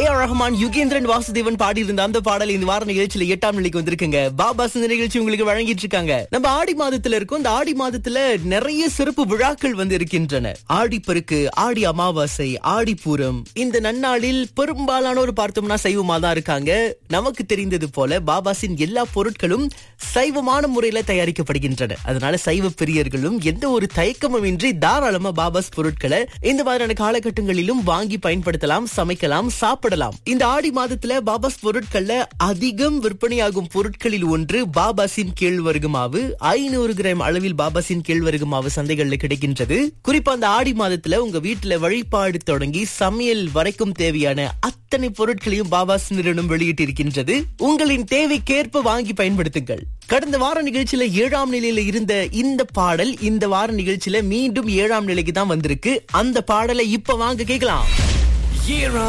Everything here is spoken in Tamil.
ஆர் ரஹ்மான் யுகேந்திரன் வாசுதேவன் பாடியிருந்த அந்த பாடல் இந்த வார நிகழ்ச்சியில எட்டாம் நிலைக்கு வந்திருக்குங்க பாபாஸ் இந்த நிகழ்ச்சி உங்களுக்கு வழங்கிட்டு இருக்காங்க நம்ம ஆடி மாதத்துல இருக்கோம் இந்த ஆடி மாதத்துல நிறைய சிறப்பு விழாக்கள் வந்து இருக்கின்றன ஆடிப்பெருக்கு ஆடி அமாவாசை ஆடி பூரம் இந்த நன்னாளில் பெரும்பாலானோர் பார்த்தோம்னா சைவமா தான் இருக்காங்க நமக்கு தெரிந்தது போல பாபாஸின் எல்லா பொருட்களும் சைவமான முறையில தயாரிக்கப்படுகின்றன அதனால சைவ பிரியர்களும் எந்த ஒரு தயக்கமும் இன்றி தாராளமா பாபாஸ் பொருட்களை இந்த மாதிரியான காலகட்டங்களிலும் வாங்கி பயன்படுத்தலாம் சமைக்கலாம் சாப்பிடலாம் இந்த ஆடி மாதத்துல பாபாஸ் பொருட்கள்ல அதிகம் விற்பனையாகும் பொருட்களில் ஒன்று பாபாஸின் கேழ்வரகு மாவு ஐநூறு கிராம் அளவில் பாபாஸின் கேழ்வரகு மாவு சந்தைகள்ல கிடைக்கின்றது குறிப்பா அந்த ஆடி மாதத்துல உங்க வீட்டுல வழிபாடு தொடங்கி சமையல் வரைக்கும் தேவையான அத்தனை பொருட்களையும் பாபாஸ் நிறுவனம் வெளியிட்டிருக்கின்றது உங்களின் தேவைக்கேற்ப வாங்கி பயன்படுத்துங்கள் கடந்த வார நிகழ்ச்சியில ஏழாம் நிலையில இருந்த இந்த பாடல் இந்த வார நிகழ்ச்சியில மீண்டும் ஏழாம் நிலைக்கு தான் வந்திருக்கு அந்த பாடலை இப்ப வாங்க கேட்கலாம் ஏழாம்